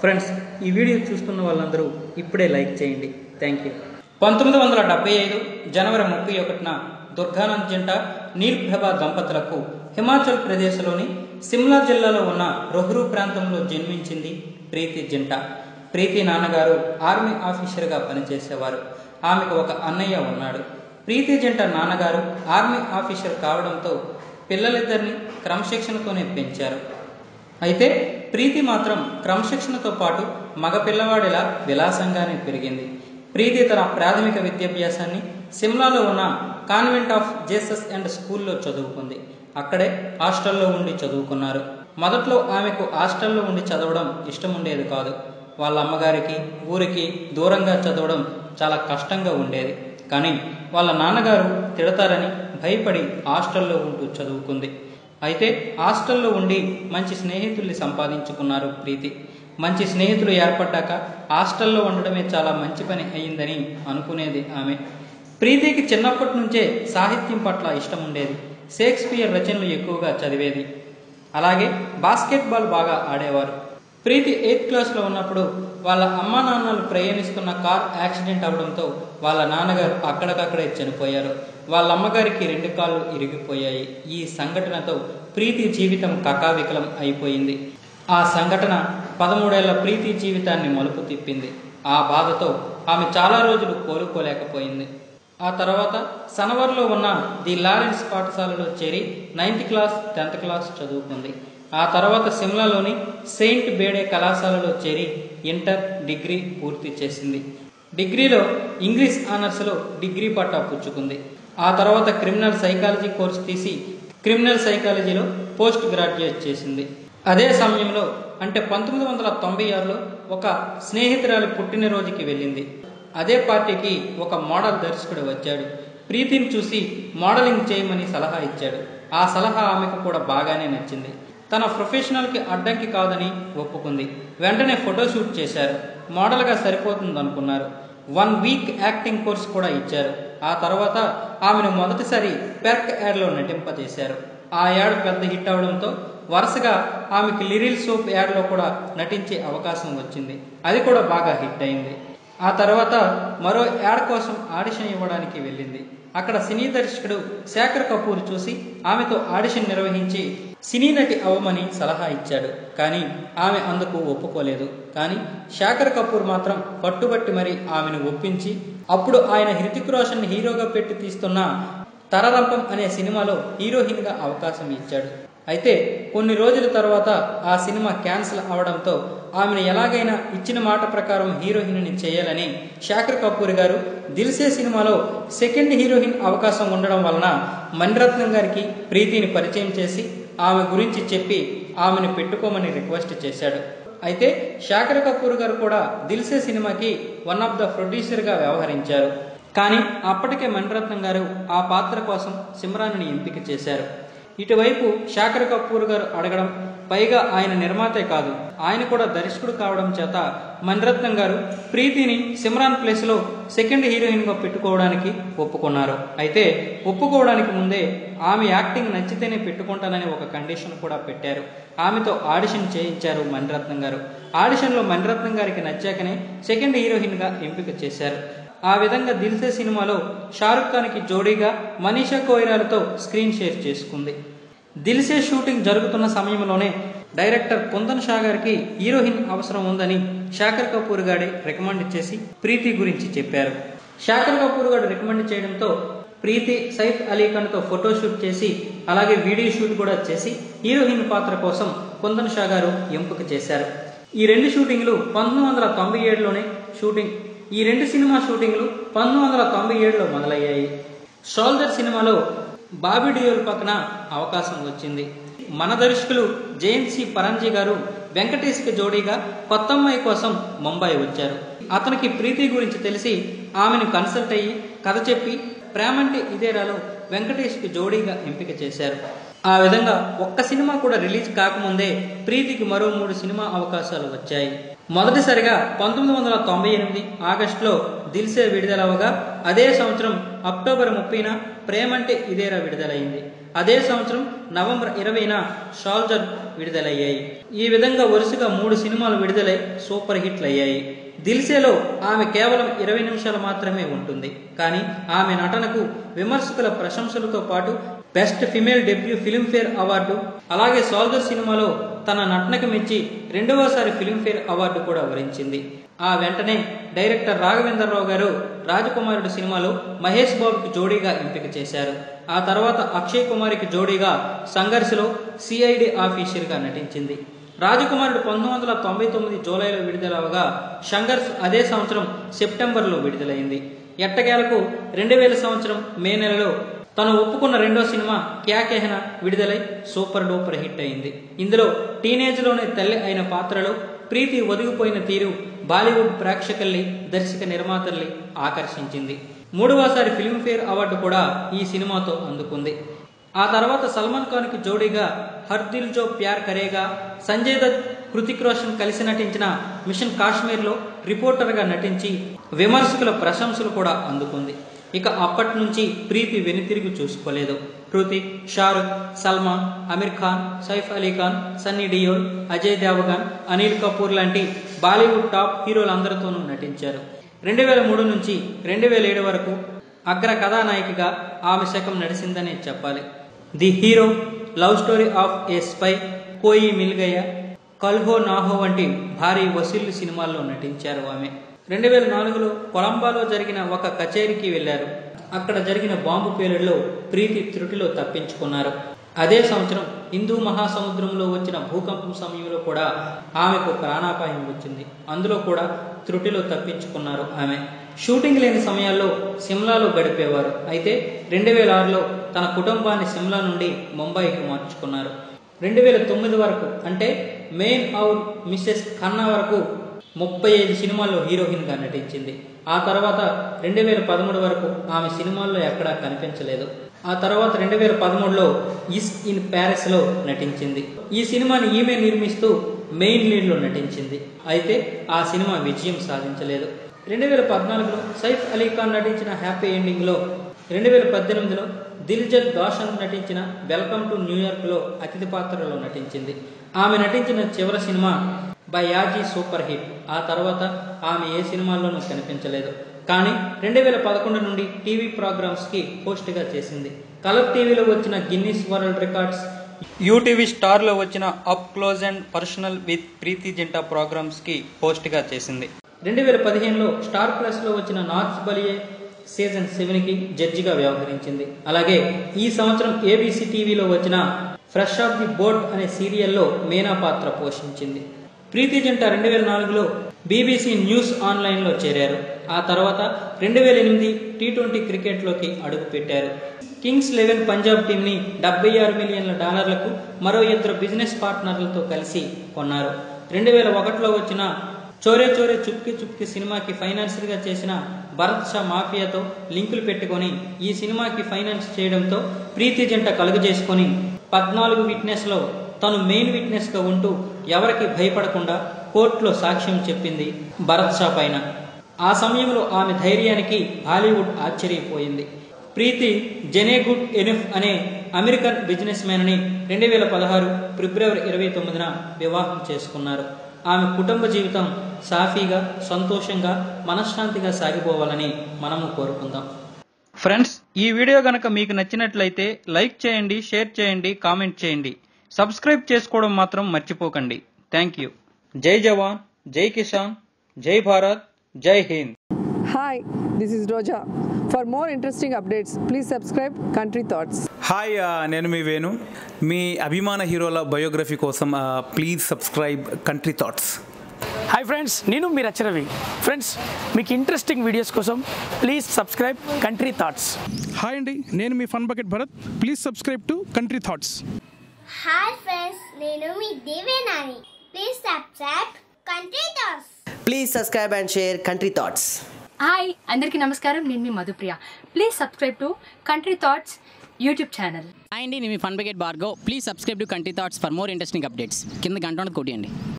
Friends ఈ video చూస్తున్న వాళ్ళందరూ ఇప్పుడే లైక్ చేయండి థ్యాంక్ యూ పంతొమ్మిది వందల డెబ్బై ఐదు జనవరి ముప్పై ఒకటిన దుర్గానంద్ జంట నీల్ప్రభ దంపతులకు హిమాచల్ ప్రదేశ్లోని సిమ్లా జిల్లాలో ఉన్న రొహ్రు ప్రాంతంలో జన్మించింది ప్రీతి జంట ప్రీతి నాన్నగారు ఆర్మీ ఆఫీసర్గా పనిచేసేవారు ఆమెకు ఒక అన్నయ్య ఉన్నాడు ప్రీతి జంట నాన్నగారు ఆర్మీ ఆఫీసర్ కావడంతో పిల్లలిద్దరిని క్రమశిక్షణతోనే పెంచారు అయితే ప్రీతి మాత్రం క్రమశిక్షణతో పాటు మగ పిల్లవాడిలా విలాసంగానే పెరిగింది ప్రీతి తన ప్రాథమిక విద్యాభ్యాసాన్ని సిమ్లాలో ఉన్న కాన్వెంట్ ఆఫ్ జేసస్ అండ్ స్కూల్లో చదువుకుంది అక్కడే హాస్టల్లో ఉండి చదువుకున్నారు మొదట్లో ఆమెకు హాస్టల్లో ఉండి చదవడం ఇష్టం ఉండేది కాదు వాళ్ళ అమ్మగారికి ఊరికి దూరంగా చదవడం చాలా కష్టంగా ఉండేది కానీ వాళ్ళ నాన్నగారు తిడతారని భయపడి హాస్టల్లో ఉంటూ చదువుకుంది అయితే హాస్టల్లో ఉండి మంచి స్నేహితుల్ని సంపాదించుకున్నారు ప్రీతి మంచి స్నేహితులు ఏర్పడ్డాక హాస్టల్లో ఉండడమే చాలా మంచి పని అయిందని అనుకునేది ఆమె ప్రీతికి చిన్నప్పటి నుంచే సాహిత్యం పట్ల ఇష్టం ఉండేది షేక్స్పియర్ రచనలు ఎక్కువగా చదివేది అలాగే బాస్కెట్బాల్ బాగా ఆడేవారు ప్రీతి ఎయిత్ క్లాస్లో ఉన్నప్పుడు వాళ్ళ అమ్మా నాన్నలు ప్రయాణిస్తున్న కార్ యాక్సిడెంట్ అవడంతో వాళ్ళ నాన్నగారు అక్కడికక్కడే చనిపోయారు వాళ్ళ అమ్మగారికి రెండు కాళ్ళు ఇరిగిపోయాయి ఈ సంఘటనతో ప్రీతి జీవితం కకావికలం అయిపోయింది ఆ సంఘటన పదమూడేళ్ల ప్రీతి జీవితాన్ని మలుపు తిప్పింది ఆ బాధతో ఆమె చాలా రోజులు కోలుకోలేకపోయింది ఆ తర్వాత సనవర్లో ఉన్న ది లారెన్స్ పాఠశాలలో చేరి నైన్త్ క్లాస్ టెన్త్ క్లాస్ చదువుకుంది ఆ తర్వాత సిమ్లాలోని సెయింట్ బేడే కళాశాలలో చేరి ఇంటర్ డిగ్రీ పూర్తి చేసింది డిగ్రీలో ఇంగ్లీష్ ఆనర్స్లో డిగ్రీ పట్టా పుచ్చుకుంది ఆ తర్వాత క్రిమినల్ సైకాలజీ కోర్సు తీసి క్రిమినల్ సైకాలజీలో పోస్ట్ గ్రాడ్యుయేట్ చేసింది అదే సమయంలో అంటే పంతొమ్మిది వందల తొంభై ఆరులో ఒక స్నేహితురాలి పుట్టినరోజుకి వెళ్ళింది అదే పార్టీకి ఒక మోడల్ దర్శకుడు వచ్చాడు ప్రీతిని చూసి మోడలింగ్ చేయమని సలహా ఇచ్చాడు ఆ సలహా ఆమెకు కూడా బాగానే నచ్చింది తన ప్రొఫెషనల్కి అడ్డంకి కాదని ఒప్పుకుంది వెంటనే ఫోటోషూట్ చేశారు మోడల్గా సరిపోతుంది అనుకున్నారు వన్ వీక్ యాక్టింగ్ కోర్స్ కూడా ఇచ్చారు ఆ తర్వాత ఆమెను మొదటిసారి పెర్క్ యాడ్లో నటింపజేశారు ఆ యాడ్ పెద్ద హిట్ అవడంతో వరుసగా ఆమెకి లిరిల్ సోప్ యాడ్లో కూడా నటించే అవకాశం వచ్చింది అది కూడా బాగా హిట్ అయింది ఆ తర్వాత మరో యాడ్ కోసం ఆడిషన్ ఇవ్వడానికి వెళ్ళింది అక్కడ సినీ దర్శకుడు శేఖర్ కపూర్ చూసి ఆమెతో ఆడిషన్ నిర్వహించి సినీ నటి అవ్వమని సలహా ఇచ్చాడు కానీ ఆమె అందుకు ఒప్పుకోలేదు కానీ శేఖర్ కపూర్ మాత్రం పట్టుబట్టి మరి ఆమెను ఒప్పించి అప్పుడు ఆయన హృతిక్ రోషన్ హీరోగా పెట్టి తీస్తున్న తరరంపం అనే సినిమాలో హీరోయిన్గా అవకాశం ఇచ్చాడు అయితే కొన్ని రోజుల తర్వాత ఆ సినిమా క్యాన్సిల్ అవడంతో ఆమెను ఎలాగైనా ఇచ్చిన మాట ప్రకారం హీరోయిన్ని చేయాలని శేఖర్ కపూర్ గారు దిల్సే సినిమాలో సెకండ్ హీరోయిన్ అవకాశం ఉండడం వలన మణిరత్నం గారికి ప్రీతిని పరిచయం చేసి ఆమె గురించి చెప్పి ఆమెను పెట్టుకోమని రిక్వెస్ట్ చేశాడు అయితే శేఖర్ కపూర్ గారు కూడా దిల్సే సినిమాకి వన్ ఆఫ్ ద ప్రొడ్యూసర్గా వ్యవహరించారు కానీ అప్పటికే మణిరత్నం గారు ఆ పాత్ర కోసం సిమ్రాన్ని ఎంపిక చేశారు ఇటువైపు శేఖర్ కపూర్ గారు అడగడం పైగా ఆయన నిర్మాతే కాదు ఆయన కూడా దర్శకుడు కావడం చేత మణిరత్నం గారు ప్రీతిని సిమ్రాన్ ప్లేస్లో సెకండ్ హీరోయిన్గా పెట్టుకోవడానికి ఒప్పుకున్నారు అయితే ఒప్పుకోవడానికి ముందే ఆమె యాక్టింగ్ నచ్చితేనే పెట్టుకుంటానని ఒక కండిషన్ కూడా పెట్టారు ఆమెతో ఆడిషన్ చేయించారు మణిరత్నం గారు ఆడిషన్లో మణిరత్నం గారికి నచ్చాకనే సెకండ్ హీరోయిన్గా ఎంపిక చేశారు ఆ విధంగా దిల్సే సినిమాలో షారుఖ్ ఖాన్కి జోడీగా మనీషా కోయిరాలతో స్క్రీన్ షేర్ చేసుకుంది దిల్సే షూటింగ్ జరుగుతున్న సమయంలోనే డైరెక్టర్ కుందన్ షా గారికి హీరోయిన్ అవసరం ఉందని శేఖర్ కపూర్ గారి రికమెండ్ చేసి ప్రీతి గురించి చెప్పారు శేఖర్ కపూర్ గారు రికమెండ్ చేయడంతో ప్రీతి సైఫ్ అలీ ఖాన్తో ఫోటోషూట్ చేసి అలాగే వీడియో షూట్ కూడా చేసి హీరోయిన్ పాత్ర కోసం కుందన్ షా గారు ఎంపిక చేశారు ఈ రెండు షూటింగ్లు పంతొమ్మిది వందల తొంభై ఏడులోనే షూటింగ్ ఈ రెండు సినిమా షూటింగ్లు పంతొమ్మిది వందల తొంభై ఏడులో మొదలయ్యాయి షోల్డర్ సినిమాలో బాబీ డియోల్ పక్కన అవకాశం వచ్చింది మన దర్శకులు జయంత్ సి పరంజీ గారు వెంకటేష్కి జోడీగా కొత్తమ్మాయి కోసం ముంబై వచ్చారు అతనికి ప్రీతి గురించి తెలిసి ఆమెను కన్సల్ట్ అయ్యి కథ చెప్పి ప్రేమంటే ఇదేరాలో వెంకటేష్కి జోడీగా ఎంపిక చేశారు ఆ విధంగా ఒక్క సినిమా కూడా రిలీజ్ కాకముందే ప్రీతికి మరో మూడు సినిమా అవకాశాలు వచ్చాయి మొదటిసారిగా పంతొమ్మిది వందల తొంభై ఎనిమిది ఆగస్టులో దిల్సే విడుదలవగా అదే సంవత్సరం అక్టోబర్ ముప్పైన ప్రేమంటే ఇదేరా విడుదలైంది అదే సంవత్సరం నవంబర్ ఇరవైన షాల్జర్ విడుదలయ్యాయి ఈ విధంగా వరుసగా మూడు సినిమాలు విడుదలై సూపర్ హిట్లు అయ్యాయి దిల్సేలో ఆమె కేవలం ఇరవై నిమిషాలు మాత్రమే ఉంటుంది కానీ ఆమె నటనకు విమర్శకుల ప్రశంసలతో పాటు best female debut Filmfare award అలాగే సోల్జర్ సినిమాలో తన నటనకు మెచ్చి రెండవసారి ఫిల్మ్ఫేర్ అవార్డు కూడా వరించింది ఆ వెంటనే డైరెక్టర్ రాఘవేంద్రరావు గారు రాజకుమారుడు సినిమాలో మహేష్ బాబుకి జోడీగా ఎంపిక చేశారు ఆ తర్వాత అక్షయ్ కుమార్కి జోడీగా సంఘర్షలో సిఐడి ఆఫీసర్గా నటించింది రాజకుమారుడు పంతొమ్మిది వందల తొంభై తొమ్మిది జూలైలో విడుదలవగా షంగర్స్ అదే సంవత్సరం సెప్టెంబర్లో విడుదలైంది ఎట్టకేలకు రెండు వేల సంవత్సరం మే నెలలో తను ఒప్పుకున్న రెండో సినిమా క్యా కెహనా విడుదలై సూపర్ డూపర్ హిట్ అయింది ఇందులో టీనేజ్లోనే తల్లి అయిన పాత్రలో ప్రీతి ఒదిగిపోయిన తీరు బాలీవుడ్ ప్రేక్షకుల్ని దర్శక నిర్మాతల్ని ఆకర్షించింది మూడవసారి ఫిల్మ్ఫేర్ అవార్డు కూడా ఈ సినిమాతో అందుకుంది ఆ తర్వాత సల్మాన్ ఖాన్కి జోడీగా హర్ దిల్ జో ప్యార్ కరేగా సంజయ్ దత్ హృతిక్ రోషన్ కలిసి నటించిన మిషన్ కాశ్మీర్లో రిపోర్టర్గా నటించి విమర్శకుల ప్రశంసలు కూడా అందుకుంది ఇక అప్పటి నుంచి ప్రీతి వెనుతిరిగి చూసుకోలేదు హృతిక్ షారుఖ్ సల్మాన్ అమీర్ ఖాన్ సైఫ్ అలీ ఖాన్ సన్నీ డియోల్ అజయ్ దేవగన్ అనిల్ కపూర్ లాంటి బాలీవుడ్ టాప్ హీరోలందరితోనూ నటించారు రెండు వేల మూడు నుంచి రెండు వేల ఏడు వరకు అగ్ర కథానాయికగా ఆమె శకం నడిచిందనే చెప్పాలి the hero love story of a spy Koi Mil Gaya కల్హో నాహో వంటి భారీ వసూళ్లు సినిమాల్లో నటించారు ఆమె రెండు వేల నాలుగులో కొలంబాలో జరిగిన ఒక కచేరీకి వెళ్లారు అక్కడ జరిగిన బాంబు పేలుడులో ప్రీతి త్రుటిలో తప్పించుకున్నారు అదే సంవత్సరం హిందూ మహాసముద్రంలో వచ్చిన భూకంపం సమయంలో కూడా ఆమెకు ప్రాణాపాయం వచ్చింది అందులో కూడా త్రుటిలో తప్పించుకున్నారు ఆమె షూటింగ్ లేని సమయాల్లో సిమ్లాలో గడిపేవారు అయితే రెండు వేల ఆరులో తన కుటుంబాన్ని సిమ్లా నుండి ముంబైకి మార్చుకున్నారు రెండు వేల తొమ్మిది వరకు అంటే మెయిన్ ఔర్ మిస్సెస్ ఖన్నా వరకు ముప్పై ఐదు సినిమాల్లో హీరోయిన్గా నటించింది ఆ తర్వాత రెండు వేల పదమూడు వరకు ఆమె సినిమాల్లో ఎక్కడా కనిపించలేదు ఆ తర్వాత రెండు వేల పదమూడులో ఇస్ ఇన్ ప్యారిస్లో నటించింది ఈ సినిమాని ఈమె నిర్మిస్తూ మెయిన్ లీడ్లో నటించింది అయితే ఆ సినిమా విజయం సాధించలేదు రెండు వేల పద్నాలుగులో సైఫ్ అలీ ఖాన్ నటించిన హ్యాపీ ఎండింగ్లో రెండు వేల పద్దెనిమిదిలో దిల్జత్ దోషన్ నటించిన వెల్కమ్ టు న్యూయార్క్లో అతిథి పాత్రలో నటించింది ఆమె నటించిన చివరి సినిమా బయాజీ సూపర్ హిట్ ఆ తర్వాత ఆమె ఏ సినిమాల్లోనూ కనిపించలేదు కానీ రెండు వేల పదకొండు నుండి టీవీ ప్రోగ్రామ్స్కి హోస్ట్గా చేసింది కలర్ టీవీలో వచ్చిన గిన్నిస్ వరల్డ్ రికార్డ్స్ యూటీవీ స్టార్లో వచ్చిన up close and personal with Preity Zinta ప్రోగ్రామ్స్కి హోస్ట్గా చేసింది రెండు వేల పదిహేనులో స్టార్ ప్లస్లో వచ్చిన నార్త్ బలియే సీజన్ సెవెన్కి జడ్జిగా వ్యవహరించింది అలాగే ఈ సంవత్సరం ఏబీసీ టీవీలో వచ్చిన ఫ్రెష్ ఆఫ్ ది బోర్డ్ అనే సీరియల్లో మీనా పాత్ర పోషించింది ప్రీతి జంట రెండు వేల నాలుగులో బీబీసీ న్యూస్ ఆన్లైన్లో చేరారు ఆ తర్వాత రెండు వేల ఎనిమిది టీ ట్వంటీ క్రికెట్లోకి అడుగుపెట్టారు కింగ్స్ లెవెన్ పంజాబ్ టీంని డెబ్బై ఆరు మిలియన్ల డాలర్లకు మరో ఇద్దరు బిజినెస్ పార్ట్నర్లతో కలిసి కొన్నారు రెండు వేల ఒకటిలో వచ్చిన చోరే చోరే చుప్కి చుప్కి సినిమాకి ఫైనాన్సర్గా చేసిన భరత్ షా మాఫియాతో లింకులు పెట్టుకొని ఈ సినిమాకి ఫైనాన్స్ చేయడంతో ప్రీతి జంట కలుగు చేసుకొని పద్నాలుగు విట్నెస్లో తను మెయిన్ విట్నెస్గా ఉంటూ ఎవరికి భయపడకుండా కోర్టులో సాక్ష్యం చెప్పింది భరత్ షా పైన ఆ సమయంలో ఆమె ధైర్యానికి హాలీవుడ్ ఆశ్చర్యపోయింది ప్రీతి జెనే గుడ్ ఎనుఫ్ అనే అమెరికన్ బిజినెస్ మ్యాన్ని రెండు వేల పదహారు ఫిబ్రవరి ఇరవై తొమ్మిదిన వివాహం చేసుకున్నారు ఆమె కుటుంబ జీవితం సాఫీగా సంతోషంగా మనశ్శాంతిగా సాగిపోవాలని మనము కోరుకుందాం ఫ్రెండ్స్ ఈ వీడియో గనక మీకు నచ్చినట్లయితే లైక్ చేయండి షేర్ చేయండి కామెంట్ చేయండి సబ్స్క్రైబ్ చేసుకోవడం మాత్రం మర్చిపోకండి థ్యాంక్ యూ జై జవాన్ జై కిసాన్ జై భారత్ జై Hind Hi, this is Roja. For more interesting updates, please subscribe Country Thoughts. Hi ఆ, నేను మీ వేణు మీ అభిమాన హీరోల బయోగ్రఫీ కోసం ఆ, please subscribe country thoughts hi friends నేను మీ రచరవి ఫ్రెండ్స్ మీకు ఇంట్రెస్టింగ్ వీడియోస్ కోసం please subscribe country thoughts hi అండి నేను మీ fun bucket Bharat please subscribe to country thoughts hi friends నేను మీ దేవేనాని please subscribe country thoughts Please subscribe and share Country Thoughts. Hi అందరికీ నమస్కారం నేను మీ Madhupriya please subscribe to country thoughts YouTube channel hi అండి నేను మీ ఫన్ బకెట్ బార్గో please subscribe to country thoughts for more interesting updates కింద గంట ఉన్నది కొట్టియండి